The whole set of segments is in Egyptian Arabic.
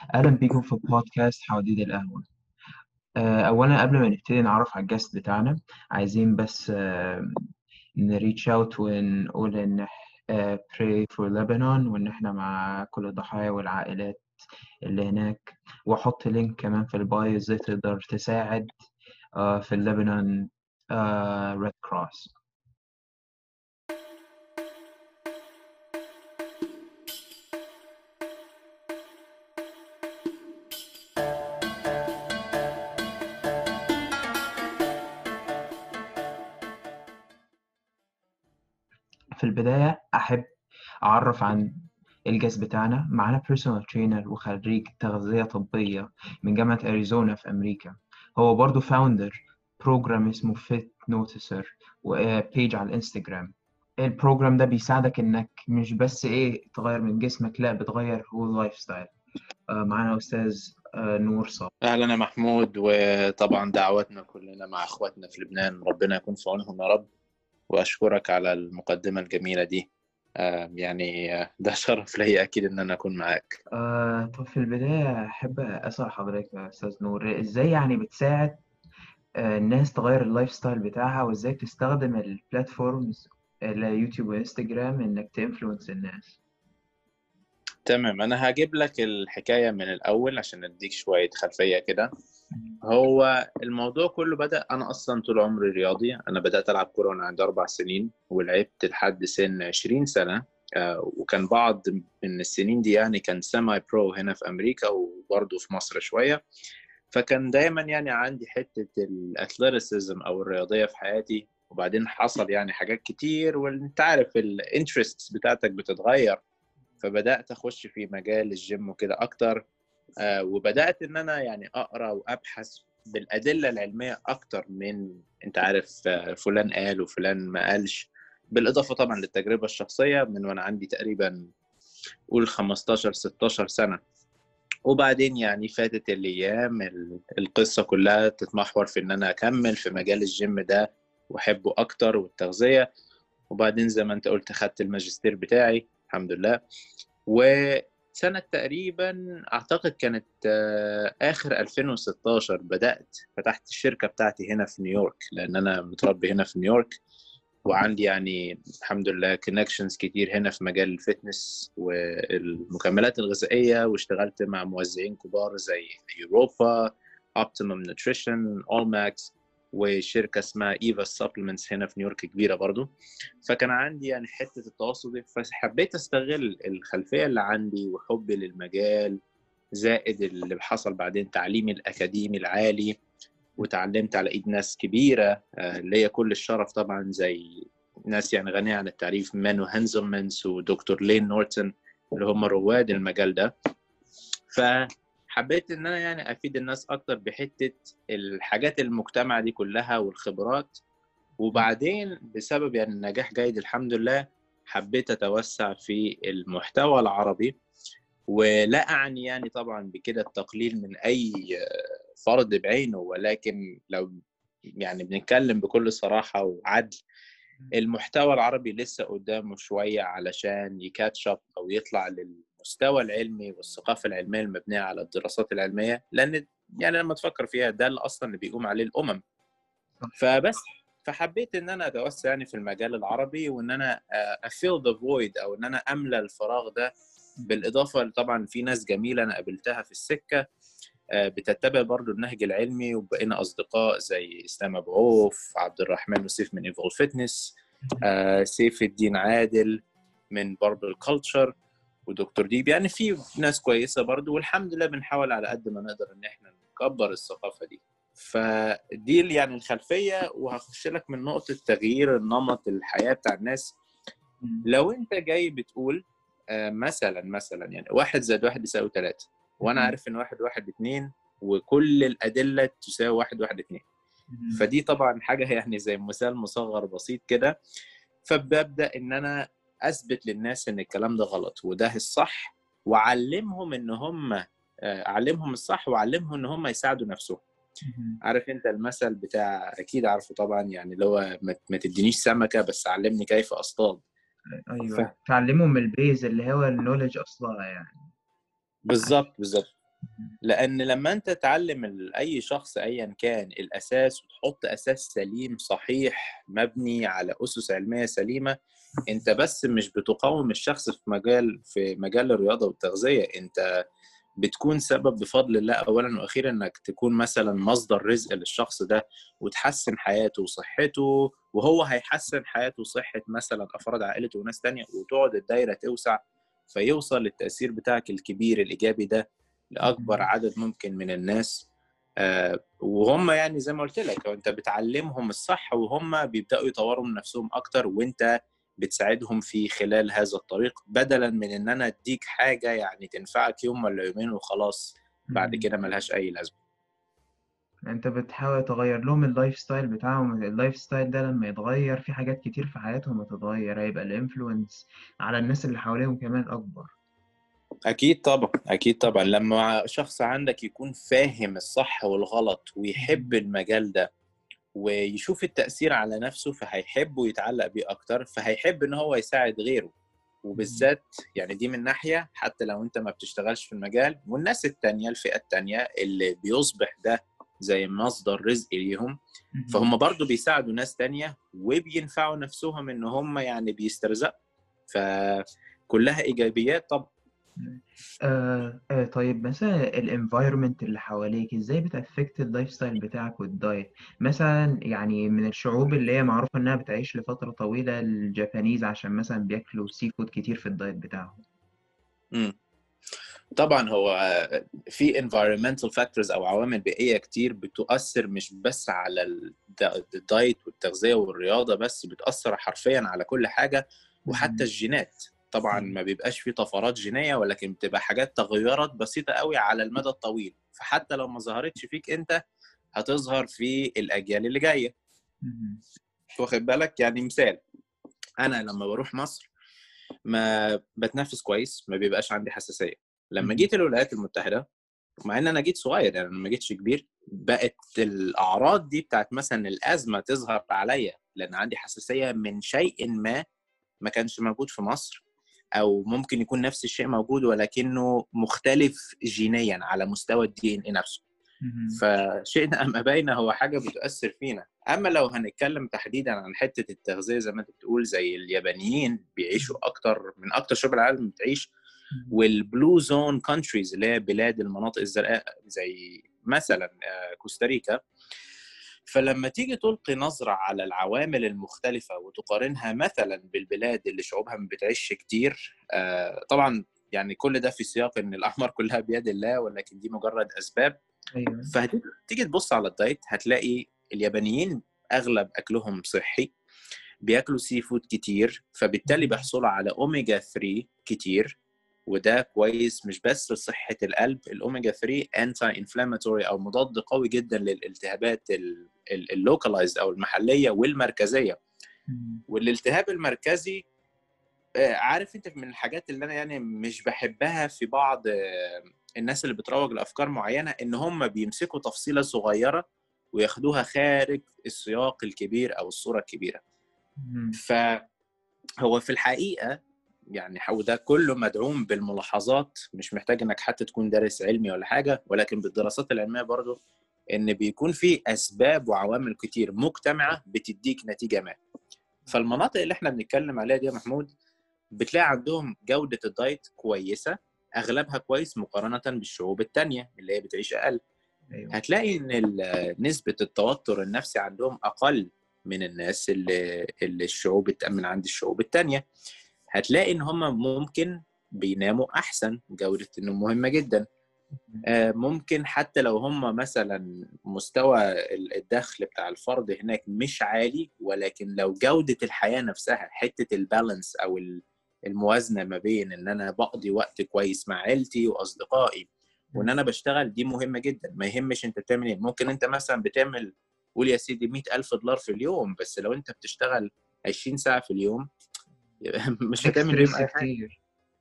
أهلا بيكم في بودكاست حواديت القهوة آه، أولا قبل ما نبتدي نعرف على الجاست بتاعنا عايزين بس آه، نريتش اوت ونقول إن آه، pray for Lebanon وإن إحنا مع كل الضحايا والعائلات اللي هناك وأحط لينك كمان في البايو إزاي تقدر تساعد آه، في اللبنان ريد كروس في البداية أحب أعرف عن الجاست بتاعنا معانا بيرسونال ترينر وخريج تغذية طبية من جامعة أريزونا في أمريكا هو برضو فاوندر بروجرام اسمه فيت نوتسر وبيج على الانستجرام البروجرام ده بيساعدك انك مش بس ايه تغير من جسمك لا بتغير هو لايف ستايل معانا استاذ آه، نور صالح اهلا يا محمود وطبعا دعواتنا كلنا مع اخواتنا في لبنان ربنا يكون في عونهم يا رب واشكرك على المقدمه الجميله دي آه، يعني آه، ده شرف لي اكيد ان انا اكون معاك آه، طب في البداية أحب أسأل حضرتك يا أستاذ نور إزاي يعني بتساعد آه، الناس تغير اللايف ستايل بتاعها وإزاي تستخدم البلاتفورمز اللي يوتيوب وانستجرام إنك تنفلونس الناس تمام انا هجيب لك الحكايه من الاول عشان اديك شويه خلفيه كده هو الموضوع كله بدا انا اصلا طول عمري رياضي انا بدات العب كوره وانا عندي اربع سنين ولعبت لحد سن 20 سنه آه، وكان بعض من السنين دي يعني كان سيماي برو هنا في امريكا وبرضه في مصر شويه فكان دايما يعني عندي حته الاثليتيسيزم او الرياضيه في حياتي وبعدين حصل يعني حاجات كتير وانت عارف الانترستس بتاعتك بتتغير فبدات اخش في مجال الجيم وكده اكتر آه، وبدات ان انا يعني اقرا وابحث بالادله العلميه اكتر من انت عارف آه، فلان قال وفلان ما قالش بالاضافه طبعا للتجربه الشخصيه من وانا عندي تقريبا قول 15 16 سنه وبعدين يعني فاتت الايام ال- القصه كلها تتمحور في ان انا اكمل في مجال الجيم ده واحبه اكتر والتغذيه وبعدين زي ما انت قلت خدت الماجستير بتاعي الحمد لله وسنة تقريبا أعتقد كانت آه، آخر 2016 بدأت فتحت الشركة بتاعتي هنا في نيويورك لأن أنا متربي هنا في نيويورك وعندي يعني الحمد لله كونكشنز كتير هنا في مجال الفتنس والمكملات الغذائية واشتغلت مع موزعين كبار زي يوروبا اوبتيمم نوتريشن اول ماكس وشركه اسمها ايفا سبلمنتس هنا في نيويورك كبيره برضو فكان عندي يعني حته التواصل دي فحبيت استغل الخلفيه اللي عندي وحبي للمجال زائد اللي حصل بعدين تعليمي الاكاديمي العالي وتعلمت على ايد ناس كبيره آه، ليا كل الشرف طبعا زي ناس يعني غنيه عن التعريف مانو هانزلمنز ودكتور لين نورتون اللي هم رواد المجال ده فحبيت ان انا يعني افيد الناس اكتر بحته الحاجات المجتمع دي كلها والخبرات وبعدين بسبب يعني النجاح جيد الحمد لله حبيت اتوسع في المحتوى العربي ولا اعني يعني طبعا بكده التقليل من اي فرد بعينه ولكن لو يعني بنتكلم بكل صراحه وعدل المحتوى العربي لسه قدامه شويه علشان يكاتش اب او يطلع للمستوى العلمي والثقافه العلميه المبنيه على الدراسات العلميه لان يعني لما تفكر فيها ده اللي اصلا اللي بيقوم عليه الامم فبس فحبيت ان انا اتوسع يعني في المجال العربي وان انا افيل ذا فويد او ان انا املى الفراغ ده بالاضافه طبعا في ناس جميله انا قابلتها في السكه آه، بتتبع برضو النهج العلمي وبقينا اصدقاء زي اسلام ابو عوف عبد الرحمن وسيف من ايفول فتنس سيف الدين عادل من برضو الكالتشر ودكتور ديب يعني في ناس كويسه برضو والحمد لله بنحاول على قد ما نقدر ان احنا نكبر الثقافه دي فدي اللي يعني الخلفيه وهخش لك من نقطه تغيير النمط الحياه بتاع الناس لو انت جاي بتقول آه، مثلا مثلا يعني واحد زائد واحد يساوي ثلاثة وانا مم. عارف ان واحد واحد اتنين وكل الادله تساوي واحد واحد اتنين فدي طبعا حاجه يعني زي مثال مصغر بسيط كده فببدا ان انا اثبت للناس ان الكلام ده غلط وده الصح واعلمهم ان هم آه، اعلمهم الصح واعلمهم ان هم يساعدوا نفسهم عارف انت المثل بتاع اكيد عارفه طبعا يعني اللي هو ما ما تدينيش سمكه بس علمني كيف اصطاد ايوه تعلمهم من البيز اللي هو النولج اصلها يعني بالظبط بالظبط لان لما انت تعلم ال- اي شخص ايا كان الاساس وتحط اساس سليم صحيح مبني على اسس علميه سليمه انت بس مش بتقاوم الشخص في مجال في مجال الرياضه والتغذيه انت بتكون سبب بفضل الله اولا واخيرا انك تكون مثلا مصدر رزق للشخص ده وتحسن حياته وصحته وهو هيحسن حياته وصحه مثلا افراد عائلته وناس تانية وتقعد الدايره توسع فيوصل التاثير بتاعك الكبير الايجابي ده لاكبر عدد ممكن من الناس آه، وهم يعني زي ما قلت لك انت بتعلمهم الصح وهم بيبداوا يطوروا من نفسهم اكتر وانت بتساعدهم في خلال هذا الطريق بدلا من ان انا اديك حاجه يعني تنفعك يوم ولا يومين وخلاص بعد مم. كده ملهاش اي لازمه انت بتحاول تغير لهم اللايف ستايل بتاعهم اللايف ستايل ده لما يتغير في حاجات كتير في حياتهم هتتغير هيبقى الانفلونس على الناس اللي حواليهم كمان اكبر اكيد طبعا اكيد طبعا لما شخص عندك يكون فاهم الصح والغلط ويحب المجال ده ويشوف التأثير على نفسه فهيحب ويتعلق بيه أكتر فهيحب إن هو يساعد غيره وبالذات يعني دي من ناحية حتى لو أنت ما بتشتغلش في المجال والناس التانية الفئة التانية اللي بيصبح ده زي مصدر رزق ليهم مم. فهم برضو بيساعدوا ناس تانية وبينفعوا نفسهم إن هم يعني بيسترزقوا فكلها إيجابيات طبعا آه آه طيب مثلا الانفايرمنت اللي حواليك ازاي بتأفكت اللايف ستايل بتاعك والدايت مثلا يعني من الشعوب اللي هي معروفة انها بتعيش لفترة طويلة الجابانيز عشان مثلا بياكلوا سي فود كتير في الدايت بتاعهم مم. طبعا هو في environmental factors او عوامل بيئيه كتير بتؤثر مش بس على الد- الدايت والتغذيه والرياضه بس بتاثر حرفيا على كل حاجه وحتى الجينات طبعا ما بيبقاش في طفرات جينيه ولكن بتبقى حاجات تغيرات بسيطه قوي على المدى الطويل فحتى لو ما ظهرتش فيك انت هتظهر في الاجيال اللي جايه مم. واخد بالك يعني مثال انا لما بروح مصر ما بتنفس كويس ما بيبقاش عندي حساسيه لما مم. جيت الولايات المتحده مع ان انا جيت صغير يعني ما جيتش كبير بقت الاعراض دي بتاعت مثلا الازمه تظهر عليا لان عندي حساسيه من شيء ما ما كانش موجود في مصر او ممكن يكون نفس الشيء موجود ولكنه مختلف جينيا على مستوى الدي ان اي نفسه مم. فشئنا ام ابينا هو حاجه بتؤثر فينا اما لو هنتكلم تحديدا عن حته التغذيه زي ما انت بتقول زي اليابانيين بيعيشوا اكتر من اكتر شعوب العالم بتعيش والبلو زون كونتريز اللي هي بلاد المناطق الزرقاء زي مثلا آه، كوستاريكا فلما تيجي تلقي نظرة على العوامل المختلفة وتقارنها مثلا بالبلاد اللي شعوبها ما بتعيش كتير آه، طبعا يعني كل ده في سياق ان الاعمار كلها بيد الله ولكن دي مجرد اسباب ايوه فهتيجي تبص على الدايت هتلاقي اليابانيين اغلب اكلهم صحي بياكلوا سي فود كتير فبالتالي بيحصلوا على اوميجا 3 كتير وده كويس مش بس لصحه القلب الاوميجا 3 انتي انفلاماتوري او مضاد قوي جدا للالتهابات اللوكالايزد او المحليه والمركزيه مم. والالتهاب المركزي آه، عارف انت من الحاجات اللي انا يعني مش بحبها في بعض آه، الناس اللي بتروج لافكار معينه ان هم بيمسكوا تفصيله صغيره وياخدوها خارج السياق الكبير او الصوره الكبيره مم. فهو في الحقيقه يعني وده كله مدعوم بالملاحظات مش محتاج انك حتى تكون دارس علمي ولا حاجه ولكن بالدراسات العلميه برضو ان بيكون في اسباب وعوامل كتير مجتمعه بتديك نتيجه ما فالمناطق اللي احنا بنتكلم عليها دي يا محمود بتلاقي عندهم جوده الدايت كويسه اغلبها كويس مقارنه بالشعوب التانية اللي هي بتعيش اقل ايوه هتلاقي ان ال- نسبه التوتر النفسي عندهم اقل من الناس اللي, اللي الشعوب الت- من عند الشعوب التانية هتلاقي ان هم ممكن بيناموا احسن جوده النوم مهمه جدا آه، ممكن حتى لو هم مثلا مستوى ال- الدخل بتاع الفرد هناك مش عالي ولكن لو جودة الحياة نفسها حتة البالانس أو ال- الموازنة ما بين إن أنا بقضي وقت كويس مع عيلتي وأصدقائي وإن أنا بشتغل دي مهمة جدا ما يهمش أنت بتعمل إيه ممكن أنت مثلا بتعمل قول يا سيدي 100 ألف دولار في اليوم بس لو أنت بتشتغل 20 ساعة في اليوم مش عليك هتعمل بيهم ستريس أي حاجة كتير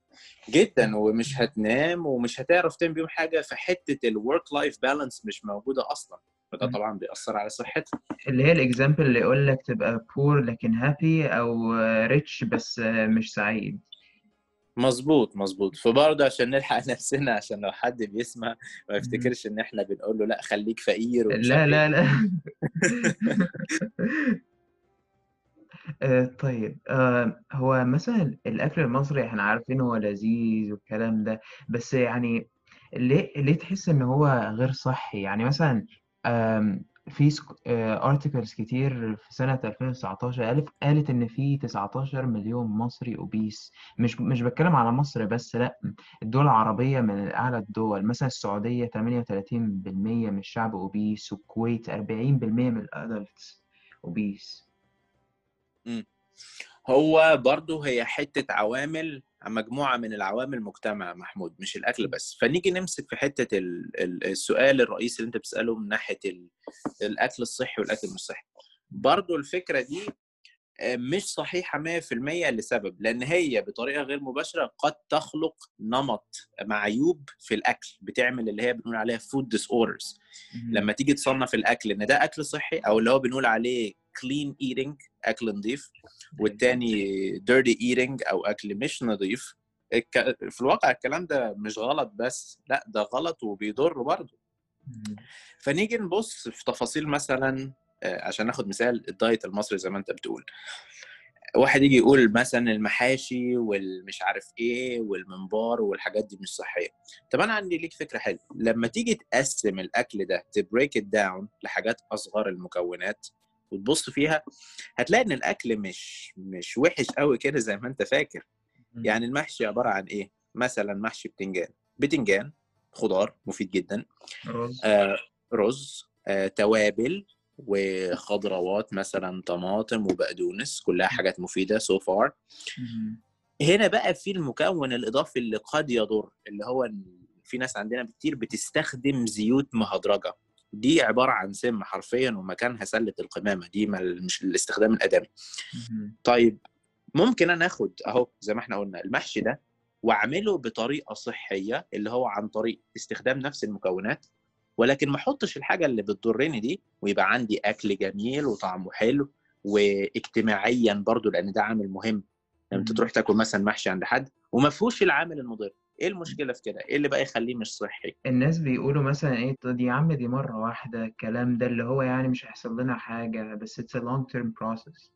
جدا ومش هتنام ومش هتعرف تعمل بيهم حاجه فحته الورك لايف بالانس مش موجوده اصلا فده مم. طبعا بيأثر على صحتك اللي هي الاكزامبل اللي يقول لك تبقى poor لكن happy او rich بس مش سعيد مظبوط مظبوط فبرضه عشان نلحق نفسنا عشان لو حد بيسمع ما مم. يفتكرش ان احنا بنقول له لا خليك فقير ومش لا عارف لا ايه لا آه، طيب آه، هو مثلا الأكل المصري احنا عارفين هو لذيذ والكلام ده بس يعني ليه ليه تحس إن هو غير صحي يعني مثلا آم، في ارتكلز كتير في سنة 2019 قالت قالت إن في 19 مليون مصري أوبيس مش مش بتكلم على مصر بس لا الدول العربية من أعلى الدول مثلا السعودية 38% من الشعب أوبيس والكويت 40% من الأدلتس أوبيس مم. هو برضه هي حتة عوامل مجموعة من العوامل مجتمع محمود مش الأكل بس فنيجي نمسك في حتة ال- ال- السؤال الرئيسي اللي أنت بتسأله من ناحية ال- الأكل الصحي والأكل مش صحي برضه الفكرة دي آه، مش صحيحة 100% لسبب لأن هي بطريقة غير مباشرة قد تخلق نمط معيوب في الأكل بتعمل اللي هي بنقول عليها food disorders لما تيجي تصنف الأكل إن ده أكل صحي أو اللي هو بنقول عليه clean eating أكل نظيف والتاني dirty eating أو أكل مش نظيف الك- في الواقع الكلام ده مش غلط بس لا ده غلط وبيضر برضه مم. فنيجي نبص في تفاصيل مثلا آه، عشان ناخد مثال الدايت المصري زي ما انت بتقول واحد يجي يقول مثلا المحاشي والمش عارف ايه والممبار والحاجات دي مش صحيه طب انا عندي ليك فكره حلوه لما تيجي تقسم الاكل ده تبريك ات داون لحاجات اصغر المكونات وتبص فيها هتلاقي ان الاكل مش مش وحش قوي كده زي ما انت فاكر مم. يعني المحشي عباره عن ايه مثلا محشي بتنجان بتنجان خضار مفيد جدا رز آه، رز آه، توابل وخضروات مثلا طماطم وبقدونس كلها حاجات مفيده سو فار مم. هنا بقى في المكون الاضافي اللي قد يضر اللي هو إن في ناس عندنا كتير بتستخدم زيوت مهدرجه دي عباره عن سم حرفيا ومكانها سله القمامه دي ما- مش الاستخدام الادمي مم. طيب ممكن انا اخد اهو زي ما احنا قلنا المحشي ده واعمله بطريقه صحيه اللي هو عن طريق استخدام نفس المكونات ولكن ما احطش الحاجه اللي بتضرني دي ويبقى عندي اكل جميل وطعمه حلو واجتماعيا برضو لان ده عامل مهم لما انت مم. تروح تاكل مثلا محشي عند حد وما فيهوش العامل المضر ايه المشكله في كده ايه اللي بقى يخليه مش صحي الناس بيقولوا مثلا ايه طب يا عم دي مرة واحدة الكلام ده اللي هو يعني مش هيحصل لنا حاجة بس it's a long term process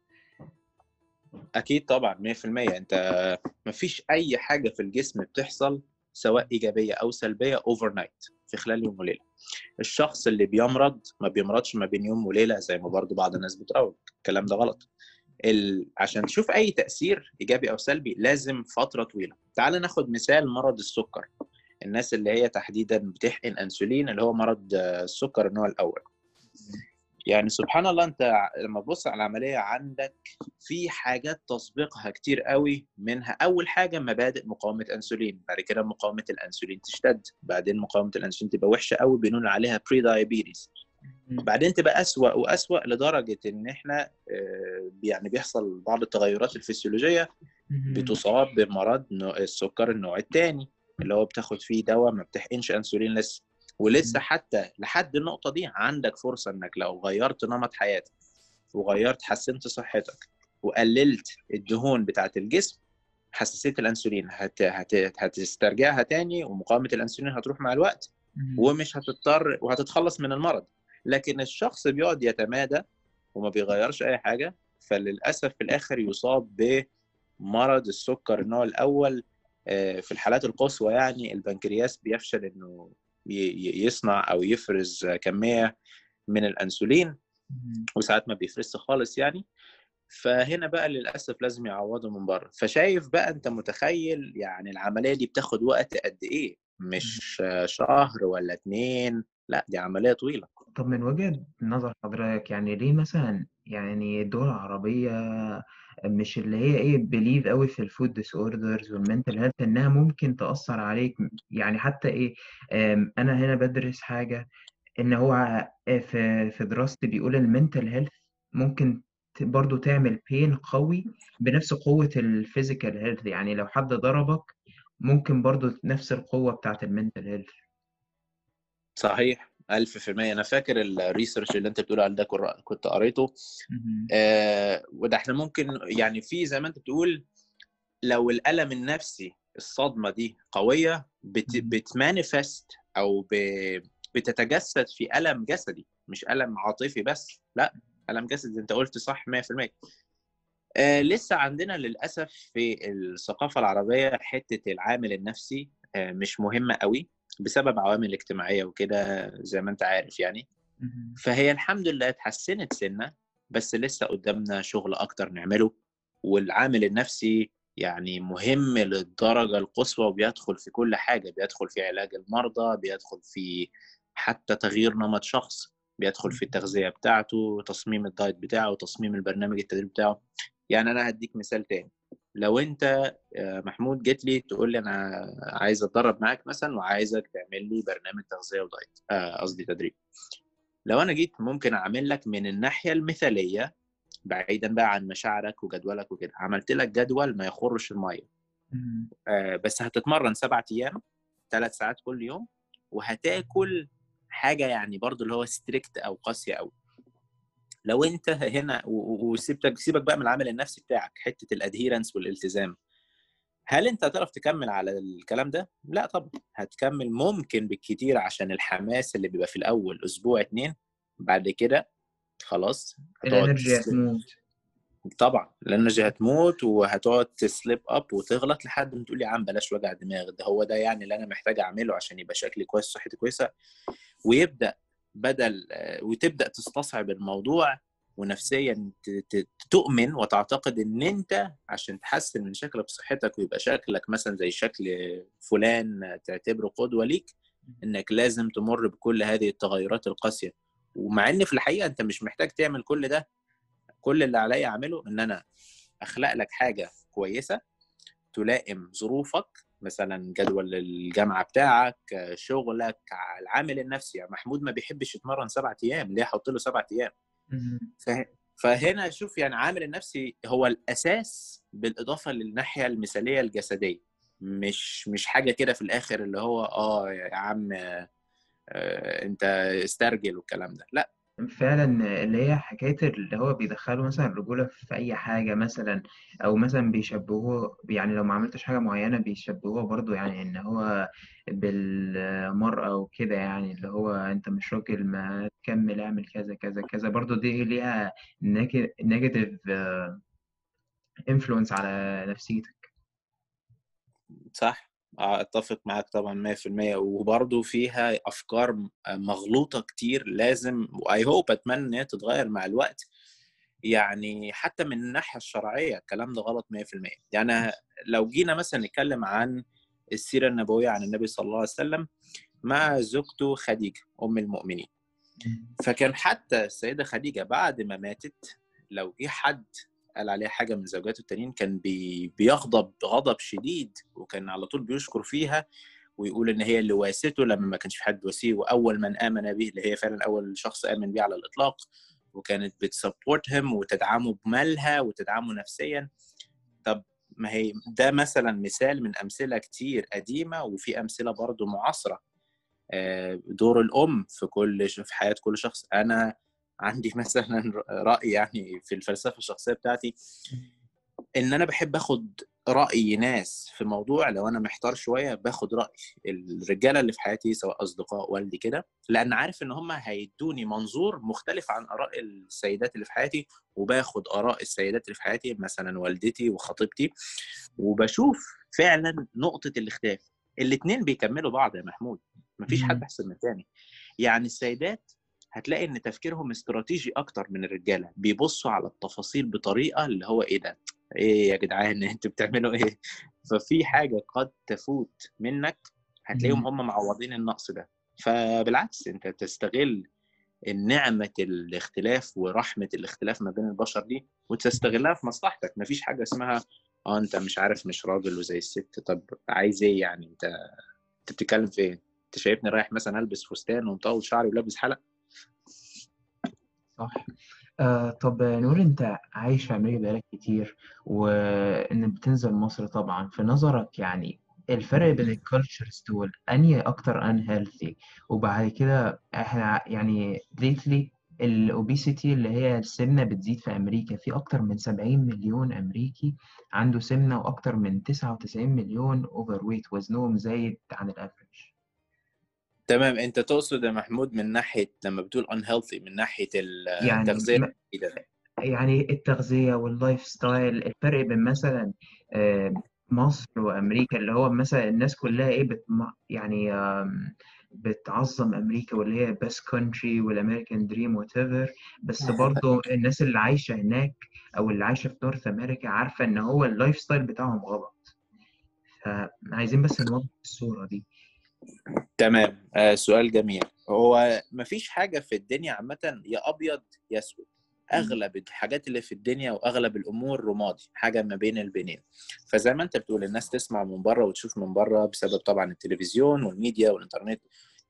اكيد طبعا 100% انت ما فيش اي حاجه في الجسم بتحصل سواء ايجابيه او سلبيه اوفر نايت في خلال يوم وليله الشخص اللي بيمرض ما بيمرضش ما بين يوم وليله زي ما برضو بعض الناس بتروج الكلام ده غلط ال... عشان تشوف اي تاثير ايجابي او سلبي لازم فتره طويله تعال ناخد مثال مرض السكر الناس اللي هي تحديدا بتحقن انسولين اللي هو مرض آه، السكر النوع الاول يعني سبحان الله انت ع- لما تبص على العمليه عندك في حاجات تسبقها كتير قوي منها اول حاجه مبادئ مقاومه انسولين بعد كده مقاومه الانسولين تشتد بعدين مقاومه الانسولين تبقى وحشه قوي بنقول عليها بري دايابيتس بعدين تبقى اسوأ واسوأ لدرجه ان احنا آه، يعني بيحصل بعض التغيرات الفسيولوجيه بتصاب بمرض نوع- السكر النوع الثاني اللي هو بتاخد فيه دواء ما بتحقنش انسولين لسه ولسه مم. حتى لحد النقطه دي عندك فرصه انك لو غيرت نمط حياتك وغيرت حسنت صحتك وقللت الدهون بتاعه الجسم حساسيه الانسولين هت... هت... هتسترجعها تاني ومقاومه الانسولين هتروح مع الوقت ومش هتضطر وهتتخلص من المرض لكن الشخص بيقعد يتمادى وما بيغيرش اي حاجه فللاسف في الاخر يصاب بمرض السكر النوع الاول آه، في الحالات القصوى يعني البنكرياس بيفشل انه ي- ي- يصنع او يفرز كميه من الانسولين وساعات ما بيفرزش خالص يعني فهنا بقى للاسف لازم يعوضوا من بره فشايف بقى انت متخيل يعني العمليه دي بتاخد وقت قد ايه مش آه، شهر ولا اتنين لا دي عمليه طويله طب من وجهة نظر حضرتك يعني ليه مثلا يعني الدول العربية مش اللي هي ايه بليف قوي في الفود ديس اوردرز والمنتل هيلث انها ممكن تأثر عليك يعني حتى ايه أم، انا هنا بدرس حاجة ان هو في في دراستي بيقول المنتل هيلث ممكن ت- برضو تعمل بين قوي بنفس قوة الفيزيكال هيلث يعني لو حد ضربك ممكن برضو نفس القوة بتاعت المنتل هيلث صحيح ألف في المية أنا فاكر الريسيرش اللي أنت بتقول على ده كر- كنت قريته آه وده إحنا ممكن يعني في زي ما أنت بتقول لو الألم النفسي الصدمه دي قويه بت مم. بتمانيفست او ب... بتتجسد في الم جسدي مش الم عاطفي بس لا الم جسدي انت قلت صح 100% آه لسه عندنا للاسف في الثقافه العربيه حته العامل النفسي آه مش مهمه قوي بسبب عوامل اجتماعيه وكده زي ما انت عارف يعني مم. فهي الحمد لله اتحسنت سنه بس لسه قدامنا شغل اكتر نعمله والعامل النفسي يعني مهم للدرجه القصوى وبيدخل في كل حاجه بيدخل في علاج المرضى بيدخل في حتى تغيير نمط شخص بيدخل في التغذيه بتاعته تصميم الدايت بتاعه تصميم البرنامج التدريب بتاعه يعني انا هديك مثال تاني لو انت آه، محمود جيت لي تقول لي انا عايز اتدرب معاك مثلا وعايزك تعمل لي برنامج تغذيه ودايت آه، قصدي تدريب لو انا جيت ممكن اعمل لك من الناحيه المثاليه بعيدا بقى عن مشاعرك وجدولك وكده عملت لك جدول ما يخرش الميه مم. آه، بس هتتمرن سبعة ايام ثلاث ساعات كل يوم وهتاكل حاجه يعني برضو اللي هو ستريكت او قاسيه قوي لو انت هنا و- و- وسيبك سيبك بقى من العامل النفسي بتاعك حته الادهيرنس والالتزام هل انت هتعرف تكمل على الكلام ده؟ لا طبعا هتكمل ممكن بالكتير عشان الحماس اللي بيبقى في الاول اسبوع اتنين بعد كده خلاص هتقعد الانرجي تس- هتموت طبعا الانرجي هتموت وهتقعد تسليب اب وتغلط لحد ما تقول يا عم بلاش وجع دماغ ده هو ده يعني اللي انا محتاج اعمله عشان يبقى شكلي كويس صحتي كويسه ويبدا بدل آه، وتبدا تستصعب الموضوع ونفسيا ت- ت- تؤمن وتعتقد ان انت عشان تحسن من شكلك وصحتك ويبقى شكلك مثلا زي شكل فلان تعتبره قدوه ليك انك لازم تمر بكل هذه التغيرات القاسيه ومع ان في الحقيقه انت مش محتاج تعمل كل ده كل اللي عليا اعمله ان انا اخلق لك حاجه كويسه تلائم ظروفك مثلا جدول الجامعه بتاعك شغلك العامل النفسي يعني محمود ما بيحبش يتمرن سبعة ايام ليه احط له سبعة ايام مم. فه- فهنا شوف يعني عامل النفسي هو الاساس بالاضافه للناحيه المثاليه الجسديه مش مش حاجه كده في الاخر اللي هو اه يا عم آه، انت استرجل والكلام ده لا فعلا اللي هي حكاية اللي هو بيدخلوا مثلا الرجولة في أي حاجة مثلا أو مثلا بيشبهوه يعني لو ما عملتش حاجة معينة بيشبهوها برضو يعني إن هو بالمرأة وكده يعني اللي هو أنت مش راجل ما تكمل اعمل كذا كذا كذا برضو دي ليها نيجاتيف انفلونس على نفسيتك صح آه، اتفق معاك طبعا 100% وبرضه فيها افكار م- مغلوطه كتير لازم واي هوب اتمنى ان هي تتغير مع الوقت يعني حتى من الناحيه الشرعيه الكلام ده غلط 100% يعني لو جينا مثلا نتكلم عن السيره النبويه عن النبي صلى الله عليه وسلم مع زوجته خديجه ام المؤمنين فكان حتى السيده خديجه بعد ما ماتت لو جه حد قال عليها حاجه من زوجاته التانيين كان بي بيغضب غضب شديد وكان على طول بيشكر فيها ويقول ان هي اللي واسته لما ما كانش في حد واسيه واول من امن به اللي هي فعلا اول شخص امن بيه على الاطلاق وكانت بتسبورت هم وتدعمه بمالها وتدعمه نفسيا طب ما هي ده مثلا مثال من امثله كتير قديمه وفي امثله برضو معاصره آه، دور الام في كل في حياه كل شخص انا عندي مثلا راي يعني في الفلسفه الشخصيه بتاعتي ان انا بحب اخد راي ناس في موضوع لو انا محتار شويه باخد راي الرجاله اللي في حياتي سواء اصدقاء والدي كده لان عارف ان هم هيدوني منظور مختلف عن اراء السيدات اللي في حياتي وباخد اراء السيدات اللي في حياتي مثلا والدتي وخطيبتي وبشوف فعلا نقطه الاختلاف الاثنين بيكملوا بعض يا محمود مفيش حد مم. احسن من الثاني يعني السيدات هتلاقي ان تفكيرهم استراتيجي اكتر من الرجاله بيبصوا على التفاصيل بطريقه اللي هو ايه ده ايه يا جدعان انتوا بتعملوا ايه ففي حاجه قد تفوت منك هتلاقيهم مم. هم معوضين النقص ده فبالعكس انت تستغل نعمة الاختلاف ورحمة الاختلاف ما بين البشر دي وتستغلها في مصلحتك مفيش حاجة اسمها اه انت مش عارف مش راجل وزي الست طب عايز ايه يعني انت انت بتتكلم في ايه؟ انت شايفني رايح مثلا البس فستان ومطول شعري ولابس حلق صح آه طب نقول انت عايش في امريكا بقالك كتير وان بتنزل مصر طبعا في نظرك يعني الفرق بين الكالتشرز دول انهي اكتر ان هيلثي وبعد كده احنا يعني ليتلي الاوبيسيتي اللي هي السمنة بتزيد في أمريكا في أكتر من 70 مليون أمريكي عنده سمنة وأكتر من 99 مليون أوفر ويت وزنهم زايد عن الأفريج تمام انت تقصد يا محمود من ناحيه لما بتقول unhealthy من ناحيه يعني التغذيه م- الجديدة. يعني التغذية واللايف ستايل الفرق بين مثلا آه، مصر وأمريكا اللي هو مثلا الناس كلها إيه بتم يعني آم، بتعظم أمريكا واللي هي best country والأمريكان دريم وات ايفر بس برضه الناس اللي عايشة هناك أو اللي عايشة في نورث أمريكا عارفة إن هو اللايف ستايل بتاعهم غلط فعايزين بس نوضح الصورة دي تمام آه سؤال جميل هو مفيش حاجة في الدنيا عامة يا أبيض يا أسود أغلب الحاجات اللي في الدنيا وأغلب الأمور رمادي حاجة ما بين البنين فزي ما أنت بتقول الناس تسمع من بره وتشوف من بره بسبب طبعا التلفزيون والميديا والإنترنت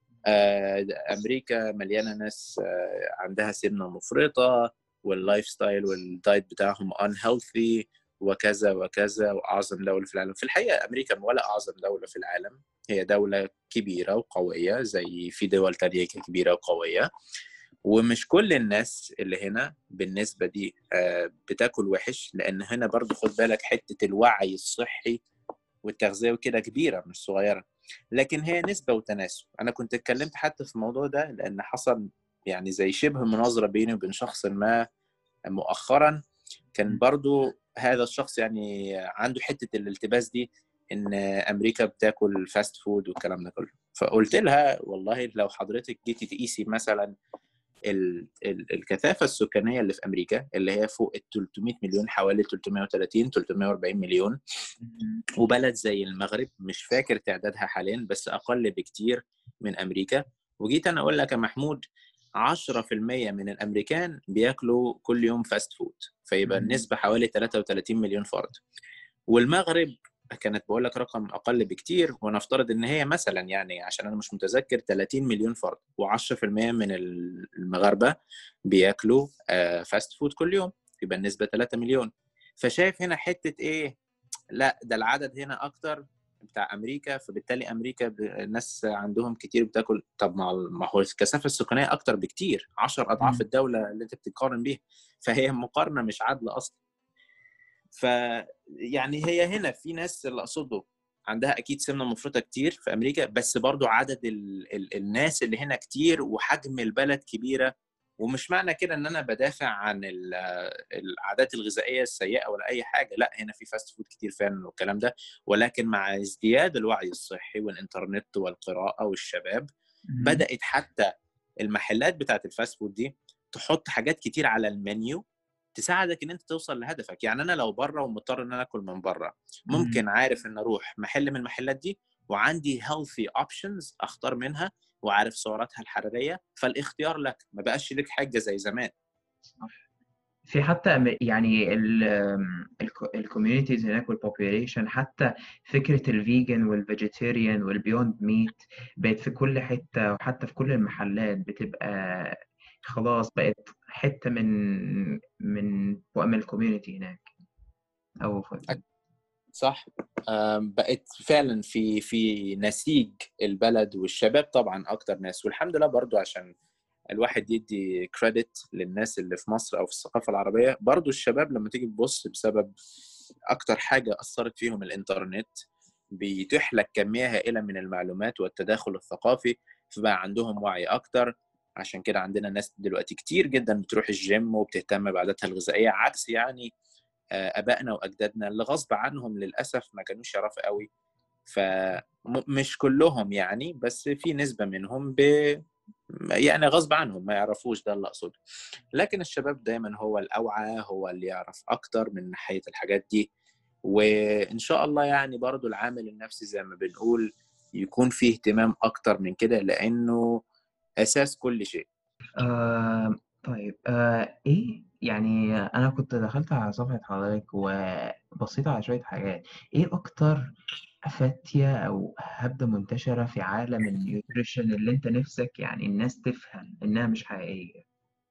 آه أمريكا مليانة ناس آه عندها سمنة مفرطة واللايف ستايل والدايت بتاعهم unhealthy وكذا وكذا وأعظم دولة في العالم في الحقيقة أمريكا ولا أعظم دولة في العالم هي دولة كبيرة وقوية زي في دول تانية كبيرة وقوية ومش كل الناس اللي هنا بالنسبة دي آه، بتاكل وحش لأن هنا برضو خد بالك حتة الوعي الصحي والتغذية وكده كبيرة مش صغيرة لكن هي نسبة وتناسب أنا كنت اتكلمت حتى في الموضوع ده لأن حصل يعني زي شبه مناظرة بيني وبين شخص ما مؤخرا كان برضو هذا الشخص يعني عنده حتة الالتباس دي ان امريكا بتاكل فاست فود والكلام ده كله فقلت لها والله لو حضرتك جيتي تقيسي مثلا ال ال الكثافه السكانيه اللي في امريكا اللي هي فوق ال 300 مليون حوالي 330 340 مليون وبلد زي المغرب مش فاكر تعدادها حاليا بس اقل بكتير من امريكا وجيت انا اقول لك يا محمود 10% من الامريكان بياكلوا كل يوم فاست فود فيبقى مم. النسبه حوالي 33 مليون فرد والمغرب كانت بقول لك رقم اقل بكتير ونفترض ان هي مثلا يعني عشان انا مش متذكر 30 مليون فرد و10% من المغاربه بياكلوا آه، فاست فود كل يوم يبقى النسبه 3 مليون فشايف هنا حته ايه لا ده العدد هنا اكتر بتاع امريكا فبالتالي امريكا ب- الناس عندهم كتير بتاكل طب ما ما هو الكثافه السكانيه اكتر بكتير 10 اضعاف مم. الدوله اللي انت بتقارن بيها فهي مقارنه مش عادله اصلا ف يعني هي هنا في ناس اللي اقصده عندها اكيد سمنه مفرطه كتير في امريكا بس برضو عدد ال... ال... الناس اللي هنا كتير وحجم البلد كبيره ومش معنى كده ان انا بدافع عن ال... العادات الغذائيه السيئه ولا اي حاجه لا هنا في فاست فود كتير فعلا والكلام ده ولكن مع ازدياد الوعي الصحي والانترنت والقراءه والشباب مم. بدات حتى المحلات بتاعت الفاست فود دي تحط حاجات كتير على المنيو تساعدك ان انت توصل لهدفك يعني انا لو بره ومضطر ان انا اكل من بره مم. ممكن عارف ان اروح محل من المحلات دي وعندي healthy options اختار منها وعارف سعراتها الحراريه فالاختيار لك ما بقاش لك حاجه زي زمان في حتى أم- يعني الكوميونيتيز هناك والبوبيوليشن حتى فكرة الفيجن والفيجيتيريان والبيوند ميت بقت في كل حتة وحتى في كل المحلات بتبقى خلاص بقت حتة من من من الكوميونتي هناك أو في صح آم، بقت فعلا في في نسيج البلد والشباب طبعا اكتر ناس والحمد لله برضو عشان الواحد يدي كريدت للناس اللي في مصر او في الثقافه العربيه برضو الشباب لما تيجي تبص بسبب اكتر حاجه اثرت فيهم الانترنت بيتيح لك كميه هائله من المعلومات والتداخل الثقافي فبقى عندهم وعي اكتر عشان كده عندنا ناس دلوقتي كتير جدا بتروح الجيم وبتهتم بعاداتها الغذائيه عكس يعني آه، ابائنا واجدادنا اللي غصب عنهم للاسف ما كانوش يعرفوا قوي فمش كلهم يعني بس في نسبه منهم ب يعني غصب عنهم ما يعرفوش ده اللي اقصده لكن الشباب دايما هو الاوعى هو اللي يعرف اكتر من ناحيه الحاجات دي وان شاء الله يعني برضو العامل النفسي زي ما بنقول يكون فيه اهتمام اكتر من كده لانه اساس كل شيء آه طيب آه إيه يعني أنا كنت دخلت على صفحة حضرتك وبصيت على شوية حاجات إيه أكتر فاتية أو هبدة منتشرة في عالم النيوتريشن اللي أنت نفسك يعني الناس تفهم إنها مش حقيقية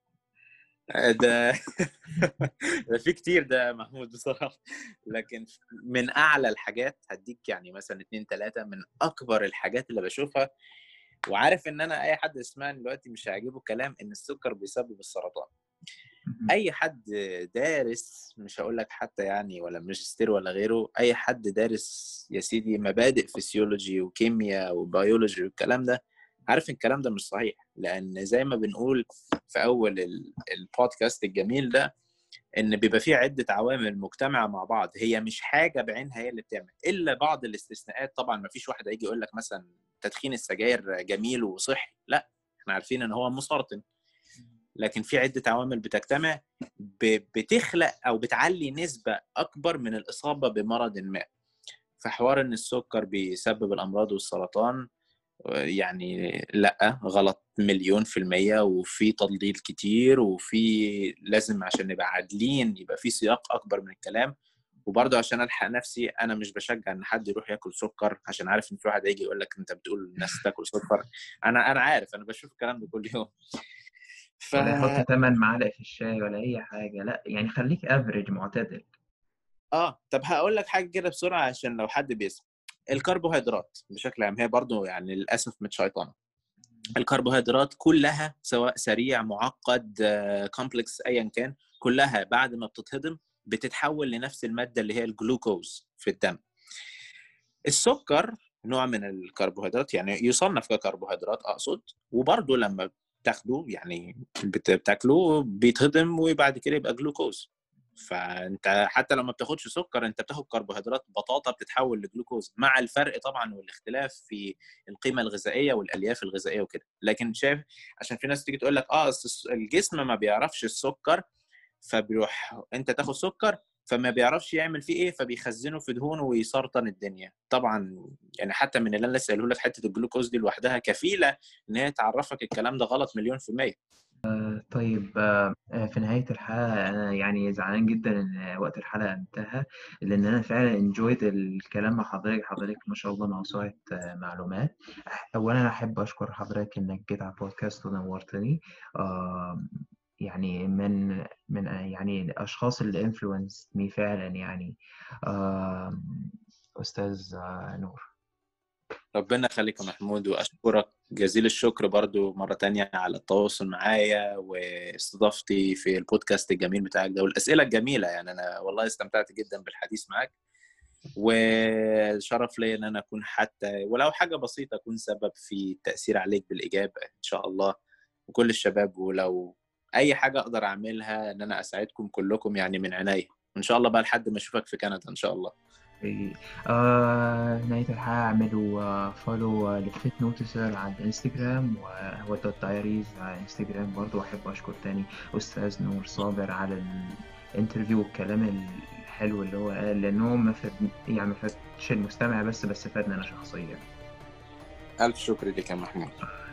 ده ده في كتير ده محمود بصراحة لكن من أعلى الحاجات هديك يعني مثلا اتنين تلاتة من أكبر الحاجات اللي بشوفها وعارف ان انا اي حد يسمعني دلوقتي مش هيعجبه الكلام ان السكر بيسبب السرطان اي حد دارس مش هقول لك حتى يعني ولا ماجستير ولا غيره اي حد دارس يا سيدي مبادئ فسيولوجي وكيمياء وبيولوجي والكلام ده عارف الكلام ده مش صحيح لان زي ما بنقول في اول البودكاست الجميل ده ان بيبقى فيه عده عوامل مجتمعه مع بعض هي مش حاجه بعينها هي اللي بتعمل الا بعض الاستثناءات طبعا ما فيش واحد هيجي يقول لك مثلا تدخين السجاير جميل وصحي لا احنا عارفين ان هو مسرطن لكن في عده عوامل بتجتمع بتخلق او بتعلي نسبه اكبر من الاصابه بمرض ما فحوار ان السكر بيسبب الامراض والسرطان يعني لا غلط مليون في المية وفي تضليل كتير وفي لازم عشان نبقى عادلين يبقى في سياق أكبر من الكلام وبرضه عشان الحق نفسي انا مش بشجع ان حد يروح ياكل سكر عشان عارف ان في واحد هيجي يقول لك انت بتقول الناس تاكل سكر انا انا عارف انا بشوف الكلام ده كل يوم ف... ولا يحط 8 معالق في الشاي ولا اي حاجه لا يعني خليك افريج معتدل اه طب هقول لك حاجه كده بسرعه عشان لو حد بيسمع الكربوهيدرات بشكل عام هي برضو يعني للاسف متشيطنه الكربوهيدرات كلها سواء سريع معقد كومبلكس ايا كان كلها بعد ما بتتهضم بتتحول لنفس الماده اللي هي الجلوكوز في الدم السكر نوع من الكربوهيدرات يعني يصنف ككربوهيدرات اقصد وبرضه لما بتاخده يعني بتاكله بيتهضم وبعد كده يبقى جلوكوز فانت حتى لو ما بتاخدش سكر انت بتاخد كربوهيدرات بطاطا بتتحول لجلوكوز مع الفرق طبعا والاختلاف في القيمه الغذائيه والالياف الغذائيه وكده لكن شايف عشان في ناس تيجي تقول لك اه الجسم ما بيعرفش السكر فبيروح انت تاخد سكر فما بيعرفش يعمل فيه ايه فبيخزنه في دهون ويسرطن الدنيا طبعا يعني حتى من اللي انا لسه قايله لك حته الجلوكوز دي لوحدها كفيله ان هي تعرفك الكلام ده غلط مليون في الميه آه طيب آه في نهاية الحلقة أنا يعني زعلان جدا إن وقت الحلقة انتهى لأن أنا فعلا انجويت الكلام مع حضرتك حضرتك ما شاء الله موسوعة آه معلومات أولا أحب أشكر حضرتك إنك جيت على البودكاست ونورتني يعني من من يعني الأشخاص اللي انفلونس مي فعلا يعني أستاذ نور ربنا يخليك يا محمود واشكرك جزيل الشكر برضو مرة تانية على التواصل معايا واستضافتي في البودكاست الجميل بتاعك ده والأسئلة الجميلة يعني أنا والله استمتعت جدا بالحديث معاك وشرف لي ان انا اكون حتى ولو حاجه بسيطه اكون سبب في التاثير عليك بالايجاب ان شاء الله وكل الشباب ولو اي حاجه اقدر اعملها ان انا اساعدكم كلكم يعني من عينيا ان شاء الله بقى لحد ما اشوفك في كندا ان شاء الله آه نهاية الحلقة اعملوا آه فولو آه لفيت نوتسر على الانستجرام وهو دوت دايريز على الانستجرام برضه واحب اشكر تاني استاذ نور صابر على الانترفيو والكلام الحلو اللي هو قال لانه ما فد يعني ما فادش المستمع بس بس فادنا انا شخصيا الف شكر لك يا محمود